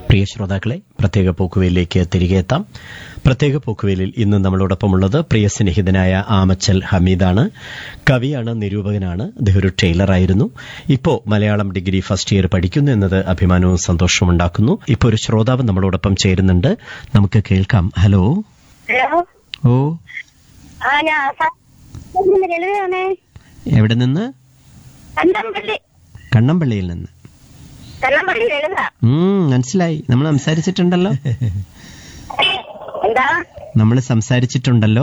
പ്രിയ ശ്രോതാക്കളെ പ്രത്യേക പോക്കുവയിലേക്ക് തിരികെ എത്താം പ്രത്യേക പോക്കുവയിലിൽ ഇന്ന് നമ്മളോടൊപ്പമുള്ളത് പ്രിയ സ്നേഹിതനായ ആമച്ചൽ ഹമീദാണ് കവിയാണ് നിരൂപകനാണ് അദ്ദേഹം ഒരു ടൈലറായിരുന്നു ഇപ്പോ മലയാളം ഡിഗ്രി ഫസ്റ്റ് ഇയർ പഠിക്കുന്നു എന്നത് അഭിമാനവും സന്തോഷവും ഉണ്ടാക്കുന്നു ഇപ്പോ ഒരു ശ്രോതാവ് നമ്മളോടൊപ്പം ചേരുന്നുണ്ട് നമുക്ക് കേൾക്കാം ഹലോ ഹലോ ഓ ആ ഞാൻ ലളിതയാണേ എവിടെ നിന്ന് കണ്ണമ്പള്ളി കണ്ണമ്പള്ളിയിൽ നിന്ന് കണ്ണമ്പള്ളി ലളിത ഉം മനസ്സിലായി നമ്മൾ സംസാരിച്ചിട്ടുണ്ടല്ലോ എന്താ നമ്മൾ സംസാരിച്ചിട്ടുണ്ടല്ലോ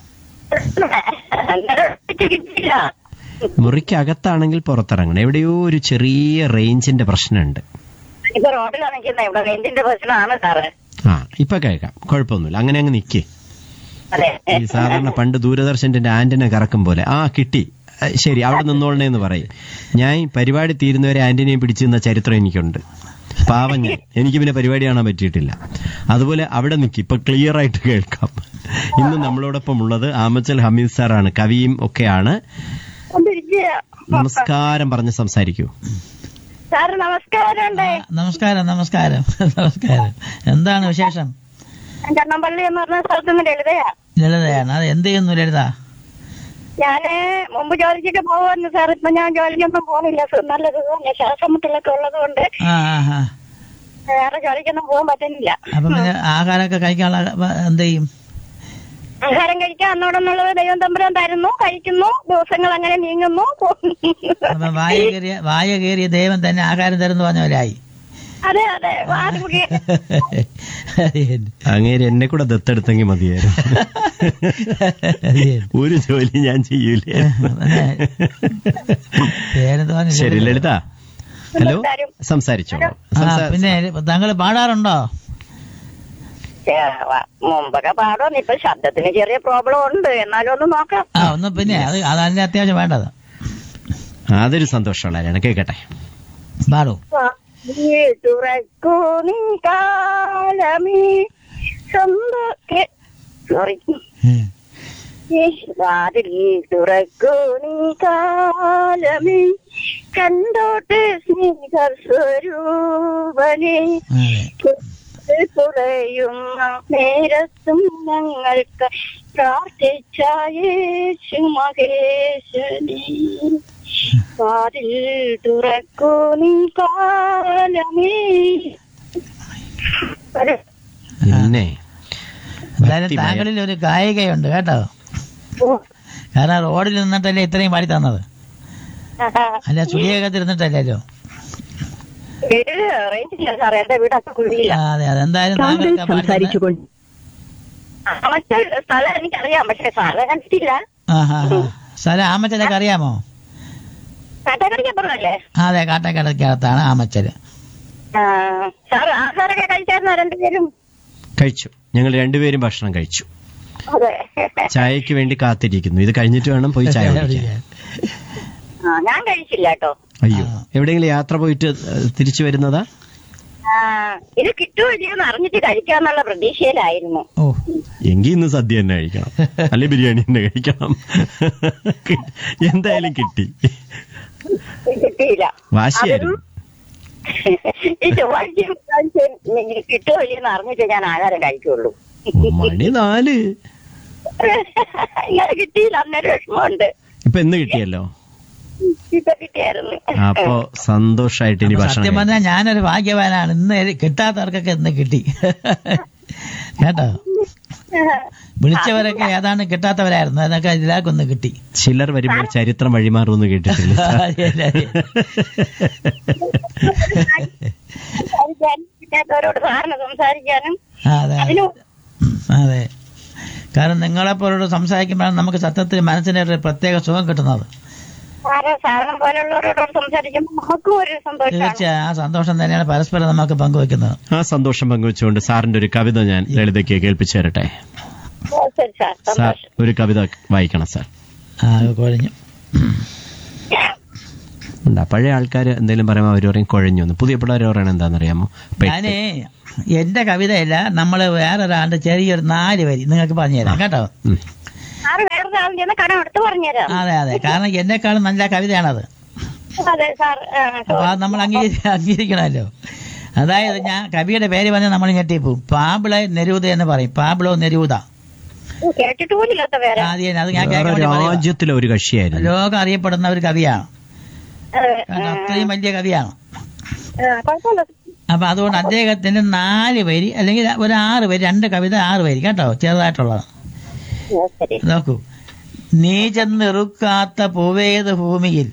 അന്നേരം കിട്ടിയില്ല മുറിക്കകത്താണെങ്കിൽ പുറത്തിറങ്ങണം എവിടെയോ ഒരു ചെറിയ റേഞ്ചിന്റെ പ്രശ്നമുണ്ട് ഇപ്പൊ റോഡിലാണ് നിൽക്കുന്നത് ഇവിടെ റേഞ്ചിന്റെ പ്രശ്നമാണ് സാറ് ആ ഇപ്പൊ കേൾക്കാം കുഴപ്പമൊന്നുമില്ല അങ്ങനെ അങ്ങ് നിക്കേ അതെ ഈ സാധാരണ പണ്ട് ദൂരദർശന്റെ ആന്റിന കറക്കും പോലെ ആ കിട്ടി ആ, ശരി അവിടെ നിന്നോളണേ എന്ന് പറയും ഞാൻ ഈ പരിപാടി തീരുന്നവരെ ആന്റിനയെ പിടിച്ചു നിന്ന ചരിത്രം എനിക്കുണ്ട് പാവം ഞാൻ എനിക്ക് പിന്നെ പരിപാടി കാണാൻ പറ്റിയിട്ടില്ല അതുപോലെ അവിടെ നിൽക്കി ഇപ്പൊ ക്ലിയർ ആയിട്ട് കേൾക്കാം ഇന്ന് നമ്മളോടൊപ്പം ഉള്ളത് ആമച്ചൽ ഹമീദ് സാറാണ് കവിയും ഒക്കെയാണ് ഒന്നിരിക്കുക നമസ്കാരം പറഞ്ഞ് സംസാരിക്കൂ സാറ് നമസ്കാരം ഉണ്ട് നമസ്കാരം നമസ്കാരം നമസ്കാരം എന്താണ് വിശേഷം കണ്ണമ്പള്ളി എന്ന് പറഞ്ഞ സ്ഥലത്ത് നിന്ന് ലളിതയാ ലളിതയാണ് അത് എന്ത് ചെയ്യുന്നു ലളിത ഞാന് മുമ്പ് ജോലിക്കൊക്കെ പോകുമായിരുന്നു സാർ ഇപ്പൊ ഞാൻ ജോലിക്കൊന്നും പോകുന്നില്ല സു- നല്ല സുഖമില്ല ശ്വാസം മുട്ടലൊക്കെ ഉള്ളത് കൊണ്ട് ആ ആ ആ വേറെ ജോലിക്കൊന്നും പോകാൻ പറ്റുന്നില്ല അപ്പം പിന്നെ ആഹാരമൊക്കെ കഴിക്കാനുള്ള വ- എന്ത് ചെയ്യും ആഹാരം കഴിക്കാൻ അന്നോടെന്നുള്ളത് ദൈവം തമ്പുരാൻ തരുന്നു കഴിക്കുന്നു ദിവസങ്ങൾ അങ്ങനെ നീങ്ങുന്നു അപ്പം വായ കയറിയ വായ കയറിയ ദൈവം തന്നെ ആഹാരം തരുന്നു പറഞ്ഞ പോലെയായി അതെ അതെ വാതുമുഖി അങ്ങേര് എന്നെ കൂടെ ദത്തെടുത്തെങ്കിൽ മതിയായിരുന്നു ഒരു ജോലി ഞാൻ ചെയ്യൂലേ പേരെന്ത് പറഞ്ഞു ശരി ലളിത ഹലോ സംസാരം. സംസാരിച്ചോളൂ ആ സംസാ- പിന്നെ താങ്കൾ പാടാറുണ്ടോ മുമ്പൊക്കെ പാടുന്നു ഇപ്പൊ ശബ്ദത്തിന് ചെറിയ പ്രോബ്ലം ഉണ്ട് എന്നാലും ഒന്ന് നോക്കാം ആ ഒന്ന് പിന്നെ അത് അതല്ല അത്യാവശ്യം വേണ്ടത് അതൊരു സന്തോഷമുള്ള കാര്യമാണ് കേൾക്കട്ടെ പാടൂ ഈ തുറക്കൂ നീ കാലമീ സോറി വാതിൽ തുറക്കൂ നീ കാലമീ കണ്ടോട്ട് സ്നേഹ സ്വരൂപനെ അതെ കുറയുന്ന നേരത്തും ഞങ്ങൾക്ക് പ്രാർത്ഥിച്ച യേശു മഹേശനെ വാതിൽ തുറക്കൂ നീ കാലമേ ഒരു പിന്നെ എന്തായാലും ഭക്തിമയം. താങ്കളിൽ ഒരു ഗായികയുണ്ട് കേട്ടോ കാരണം റോഡിൽ നിന്നിട്ടല്ലേ ഇത്രയും പാടി തന്നത് അല്ല ചുളിയൊക്കെ തിരുന്നിട്ടല്ലോ വീട് റേഞ്ചില്ല സാറേ എന്റെ വീടൊക്കെ കുഴിയില്ല ആ, അതെ അതെ എന്തായാലും താങ്കൾക്ക് പാടി തന്ന- മറ്റേ സ്ഥലം എനിക്കറിയാം പക്ഷെ സാറ് കണ്ടിട്ടില്ല ആ ഹാ ഹാ സ്ഥലം ആമച്ചലൊക്കെ അറിയാമോ കാട്ടക്കടിക്കപ്പുറമല്ലേ ആ, അതെ കാട്ടക്കടക്കകത്താണ് ആമച്ചല് സാറ് ആഹാരമൊക്കെ കഴിച്ചായിരുന്നോ രണ്ടുപേരും കഴിച്ചു ഞങ്ങൾ രണ്ടുപേരും ഭക്ഷണം കഴിച്ചു അതെ ചായക്ക് വേണ്ടി കാത്തിരിക്കുന്നു ഇത് കഴിഞ്ഞിട്ട് വേണം പോയി ചായ കുടിക്കാൻ ആ, ഞാൻ കഴിച്ചില്ല കേട്ടോ അയ്യോ എവിടെയെങ്കിലും യാത്ര പോയിട്ട് ഏഹ്, തിരിച്ചു വരുന്നതാ ആ, ഇത് കിട്ടുമോ ഇല്ലയോന്ന് അറിഞ്ഞിട്ട് കഴിക്കാന്നുള്ള പ്രതീക്ഷയിലായിരുന്നു ഓ എങ്കിൽ ഇന്ന് സദ്യ തന്നെ കഴിക്കണം അല്ലെ ബിരിയാണി തന്നെ കഴിക്കണം എന്തായാലും കിട്ടി കിട്ടിയില്ല വാശിയായിരുന്നു ഈ ചൊവ്വാഴ്ചയും ബുധനാഴ്ചയും കിട്ടുമോ ഇല്ലയോന്ന് അറിഞ്ഞിട്ട് ഞാൻ ആഹാരം കഴിക്കുള്ളൂ മണി നാല് ഇങ്ങനെ കിട്ടിയില്ല അന്നേരം വിഷമമുണ്ട് ഇപ്പൊ എന്ന് കിട്ടിയല്ലോ ഇപ്പൊ കിട്ടിയായിരുന്നു അപ്പോ സന്തോഷായിട്ട് ഇനി ഭക്ഷണം സത്യം പറഞ്ഞാൽ ഞാനൊരു ഭാഗ്യവാനാണ് ഇന്ന് കിട്ടാത്തവർക്കൊക്കെ ഇന്ന് കിട്ടി കേട്ടോ വിളിച്ചവരൊക്കെ ഏതാണ്ട് കിട്ടാത്തവരായിരുന്നു അതൊക്കെ ഇതിലാക്കൊന്ന് കിട്ടി കഴിക്കാം. ചിലർ വരുമ്പോൾ ചരിത്രം വഴിമാറുമെന്ന് കേട്ടിട്ടില്ല അതെ, അതെ, അതെ. സംസാരിക്കാനും കിട്ടാത്തവരോട് സാറിന് സംസാരിക്കാനും ആ, അതെ അതെ. അതിന് അതെ കാരണം നിങ്ങളെപ്പോലോട് സംസാരിക്കുമ്പോഴാണ് നമുക്ക് സത്യത്തിൽ മനസ്സിന് ഒരു പ്രത്യേക സുഖം കിട്ടുന്നത് സാറ് സാറിനെ പോലുള്ളവരോട് സംസാരിക്കുമ്പോൾ നമുക്കും ഒരു സന്തോഷമാണ് തീർച്ചയായും ആ സന്തോഷം തന്നെയാണ് പരസ്പരം നമുക്ക് പങ്കുവെക്കുന്നത് ആ സന്തോഷം പങ്കുവെച്ചുകൊണ്ട് സാറിന്റെ ഒരു കവിത ഞാൻ ലളിതയ്ക്ക് കേൾപ്പിച്ചു തരട്ടെ ഓ, ശരി സാർ സാർ സന്തോഷം ഒരു കവിത വായിക്കണം സാർ ആ കുഴഞ്ഞു ഉണ്ടാ പഴയ ആൾക്കാർ എന്തെങ്കിലും പറയുമ്പോൾ അവർ പറയും കുഴഞ്ഞു എന്ന് പുതിയ പിള്ളേർ പറയണത് എന്താണെന്നറിയാമോ പെട്ട്. ഞാനേ എന്റെ കവിതയല്ല നമ്മൾ വേറൊരാളുടെ ചെറിയൊരു നാല് വരി നിങ്ങൾക്ക് പറഞ്ഞുതരാം കേട്ടോ ഉം. സാറ് വേറൊരു ആളിന്റെ കയ്യിന്ന് കടം എടുത്ത് പറഞ്ഞുതരാം അതെ അതെ കാരണം എന്നെക്കാളും നല്ല കവിതയാണത് അതെ സാർ ആ, അപ്പൊ അത് നമ്മൾ അംഗീകരി അംഗീകരിക്കണമല്ലോ അതായത് ഞാൻ കവിയുടെ പേര് പറഞ്ഞാൽ നമ്മൾ ഞെട്ടിപ്പോവും പാബിളെ നെരൂത എന്ന് പറയും പാബിളോ നെരൂത ഓ, കേട്ടിട്ട് പോലില്ലാത്ത പേര് ആദ്യം അത് ഞാൻ വേറെ കേൾക്കാൻ വേണ്ടി പറയുവാ. രാജ്യത്തിലെ ഒരു കക്ഷിയായിരുന്നു ലോകം അറിയപ്പെടുന്ന ഒരു കവിയാണ് അതെ. കാരണം അത്രയും വലിയ കവിയാണ് ആ, കുഴപ്പമില്ല അപ്പൊ അതുകൊണ്ട് അദ്ദേഹത്തിന്റെ നാല് വരി അല്ലെങ്കിൽ ഒരു ആറ് വരി രണ്ട് കവിത ആറ് വരി കേട്ടോ ചെറുതായിട്ടുള്ളത് ആ, ശരി നോക്കൂ നീ ചെന്നിറുക്കാത്ത പൂവേത് ഭൂമിയിൽ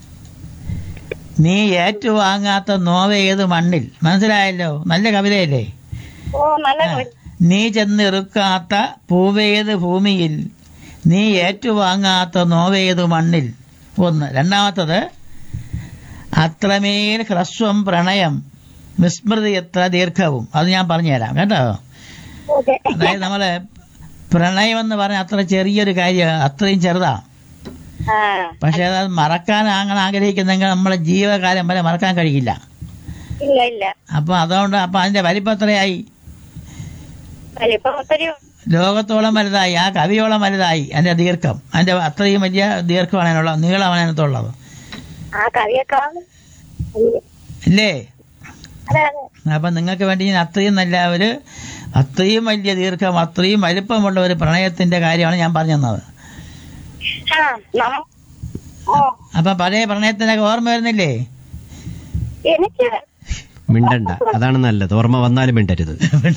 നീ ഏറ്റുവാങ്ങാത്ത നോവേത് മണ്ണിൽ മനസ്സിലായല്ലോ നല്ല കവിതയല്ലേ ഓ നല്ല ആ. നീ ചെന്നിറുക്കാത്ത പൂവേത് ഭൂമിയിൽ നീ ഏറ്റുവാങ്ങാത്ത നോവേത് മണ്ണിൽ ഒന്ന് രണ്ടാമത്തത് അത്രമേൽ ഹ്രസ്വം പ്രണയം വിസ്മൃതി എത്ര ദീർഘവും അത് ഞാൻ പറഞ്ഞുതരാം കേട്ടോ ഓക്കെ അതായത് നമ്മള് പ്രണയം എന്ന് പറഞ്ഞ അത്ര ചെറിയൊരു കാര്യം അത്രയും ചെറുതാ ആ പക്ഷെ അത് മറക്കാൻ അങ്ങനെ ആഗ്രഹിക്കുന്നെങ്കിൽ നമ്മളെ ജീവകാലം വരെ മറക്കാൻ കഴിയില്ല ഇല്ല ഇല്ല അപ്പൊ അതുകൊണ്ട് അപ്പൊ അതിന്റെ വലിപ്പം എത്രയായി വലിപ്പം ഒത്തിരി ലോകത്തോളം വലുതായി ആ കവിയോളം വലുതായി അതിന്റെ ദീർഘം അതിന്റെ അത്രയും വലിയ ദീർഘമാണ് അതിനുള്ള നീളമാണ് അതിനകത്തുള്ളത് ആ കവിയേക്കാൾ ഇല്ലേ അതെ അതെ അപ്പൊ നിങ്ങൾക്ക് വേണ്ടി ഞാൻ അത്രയും നല്ല ഒരു അത്രയും വലിയ ദീർഘം അത്രയും വലിപ്പമുള്ള ഒരു പ്രണയത്തിന്റെ കാര്യമാണ് ഞാൻ പറഞ്ഞു തന്നത് ആ നമ്മ ഓ അപ്പൊ പഴയ പ്രണയത്തിനൊക്കെ ഓർമ്മ വരുന്നില്ലേ എനിക്ക് മിണ്ടണ്ട അതാണ് നല്ലത് ഓർമ്മ വന്നാലും മിണ്ടരുത്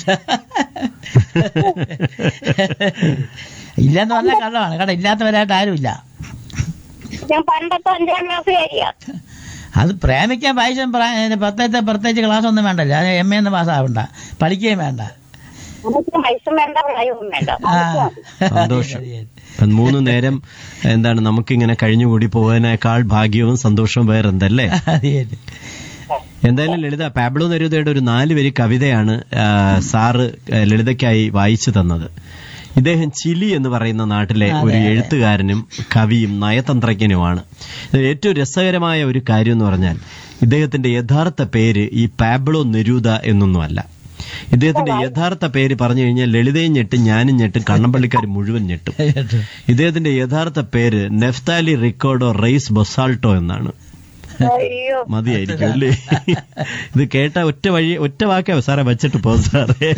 ഇല്ലെന്ന് പറഞ്ഞാൽ കള്ളമാണ് കേട്ടോ ഇല്ലാത്തവരായിട്ട് ആരുമില്ല ഞാൻ പണ്ടത്തെ അഞ്ചാം ക്ലാസ് കാര്യാ അത് പ്രേമിക്കാൻ പായസം പ്രത്യേകിച്ച് പ്രത്യേകിച്ച് ക്ലാസ് ഒന്നും വേണ്ടല്ലോ അത് എം എ എന്ന് പാസ്സാവണ്ട പഠിക്കുകയും വേണ്ട നമുക്ക് വയസ്സും വേണ്ട പ്രായവും വേണ്ട ആ സന്തോഷം ഇപ്പം മൂന്ന് നേരം എന്താണ് നമുക്കിങ്ങനെ കഴിഞ്ഞുകൂടി പോകാനേക്കാൾ ഭാഗ്യവും സന്തോഷവും വേറെ എന്തല്ലേ അതെ എന്തായാലും ലളിത പാബ്ലോ നെരൂദയുടെ ഒരു നാല് വരി കവിതയാണ് ആ, സാറ് ആ, ലളിതയ്ക്കായി വായിച്ചു തന്നത് ഇദ്ദേഹം ചിലി എന്ന് പറയുന്ന നാട്ടിലെ അതെ, ഒരു അതെ. എഴുത്തുകാരനും കവിയും നയതന്ത്രജ്ഞനുമാണ് ഇതിൽ ഏറ്റവും രസകരമായ ഒരു കാര്യം എന്ന് പറഞ്ഞാൽ ഇദ്ദേഹത്തിന്റെ യഥാർത്ഥ പേര് ഈ പാബ്ലോ നെരൂദ എന്നൊന്നുമല്ല ഇദ്ദേഹത്തിന്റെ യഥാർത്ഥ പേര് പറഞ്ഞു കഴിഞ്ഞാൽ ലളിതയും ഞെട്ടും ഞാനും ഞെട്ടും കണ്ണമ്പള്ളിക്കാർ മുഴുവൻ ഞെട്ടും ഇദ്ദേഹത്തിന്റെ യഥാർത്ഥ പേര് നെഫ്താലി റിക്കോർഡോ റെയ്സ് ബൊസാൾട്ടോ എന്നാണ് അയ്യോ മതിയായിരിക്കും അല്ലേ ഇത് കേട്ട ഒറ്റ വഴി ഒറ്റ വാക്കാവോ സാറേ വച്ചിട്ട് പോകും സാറേ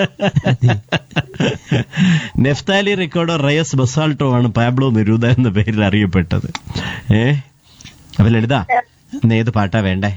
നെഫ്താലി റിക്കോർഡോ റയസ് ബസാൾട്ടോ ആണ് പാബ്ലോ നെരൂദ എന്ന പേരിൽ അറിയപ്പെട്ടത് ഏ അപ്പൊ ലളിത ഇന്ന് ഏത് പാട്ടാ വേണ്ടേ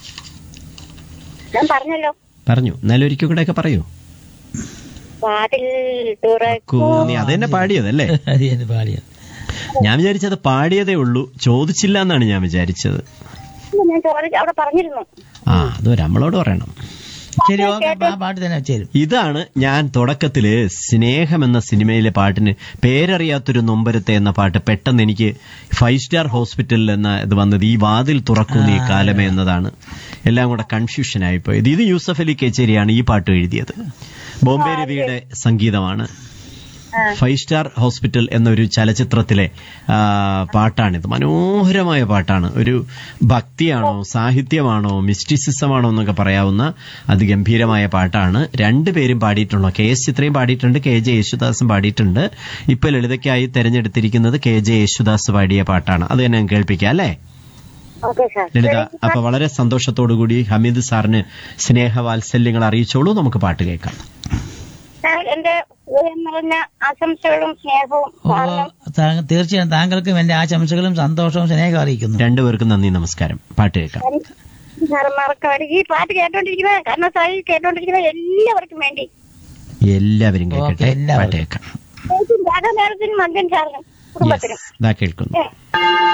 ഞാൻ പറഞ്ഞല്ലോ പറഞ്ഞു എന്നാലും ഒരിക്കൽ കൂടെ ഒക്കെ പറയൂ വാതിൽ തുറക്കൂ കൂ- നീ അതെന്നെ പാടിയതല്ലേ അത് ഞാൻ പാടിയത് ഞാൻ വിചാരിച്ചത് പാടിയതേ ഉള്ളൂ ചോദിച്ചില്ല എന്നാണ് ഞാൻ വിചാരിച്ചത് ഞാൻ ചോദിച്ചു അവിടെ പറഞ്ഞിരുന്നു ആ അത് നമ്മളോട് പറയണം ശരി ഓക്കെ ആ പാട്ട് തന്നെ വെച്ചേരും ഇതാണ് ഞാൻ തുടക്കത്തില് സ്നേഹം എന്ന സിനിമയിലെ പാട്ടിന് പേരറിയാത്തൊരു നൊമ്പരത്തെ എന്ന പാട്ട് പെട്ടെന്ന് എനിക്ക് ഫൈവ് സ്റ്റാർ ഹോസ്പിറ്റലിൽ എന്ന ഇത് വന്നത് ഈ വാതിൽ തുറക്കുന്ന ഈ കാലമേ എന്നതാണ് എല്ലാം കൂടെ കൺഫ്യൂഷൻ ആയിപ്പോയത് ഇത് യൂസഫ് അലി കേച്ചേരിയാണ് ഈ പാട്ട് എഴുതിയത് ബോംബെ രവിയുടെ സംഗീതമാണ് ഫൈവ് സ്റ്റാർ ഹോസ്പിറ്റൽ എന്നൊരു ചലച്ചിത്രത്തിലെ ആ, പാട്ടാണിത് മനോഹരമായ പാട്ടാണ് ഒരു ഭക്തിയാണോ സാഹിത്യമാണോ മിസ്റ്റിസിസമാണോ എന്നൊക്കെ പറയാവുന്ന അതിഗംഭീരമായ പാട്ടാണ് രണ്ടുപേരും പാടിയിട്ടുണ്ടോ കെ എസ് ചിത്രയും പാടിയിട്ടുണ്ട് കെ ജെ യേശുദാസും പാടിയിട്ടുണ്ട് ഇപ്പൊ ലളിതയ്ക്കായി തെരഞ്ഞെടുത്തിരിക്കുന്നത് കെ ജെ യേശുദാസ് പാടിയ പാട്ടാണ് അത് തന്നെ ഞാൻ കേൾപ്പിക്കാം അല്ലേ ഓക്കെ സാർ ലളിത അപ്പൊ വളരെ സന്തോഷത്തോടുകൂടി ഹമീദ് സാറിന് സ്നേഹവാത്സല്യങ്ങൾ അറിയിച്ചോളൂ നമുക്ക് പാട്ട് കേൾക്കാം ഞാൻ എന്റെ ഹൃദയം നിറഞ്ഞ ആശംസകളും സ്നേഹവും ഓ കാരണം താങ്കൾ- തീർച്ചയായും താങ്കൾക്കും എന്റെ ആശംസകളും സന്തോഷവും സ്നേഹം അറിയിക്കുന്നു രണ്ടുപേർക്കും നന്ദി നമസ്കാരം പാട്ട് കേൾക്കാം സാറന്മാർക്ക് വേണ്ടി ഈ പാട്ട് കേട്ടോണ്ടിരിക്കുന്ന കാരണം സായി കേട്ടോണ്ടിരിക്കുന്ന എല്ലാവർക്കും വേണ്ടി എല്ലാവരും ഓക്കേ, കേൾക്കട്ടെ എല്ലാവരും. പാട്ട് കേൾക്കാം രാധാ നേരത്തിനും മകൻ സാറിനും കുടുംബത്തിനും ഇതാ കേൾക്കുന്നു ഏ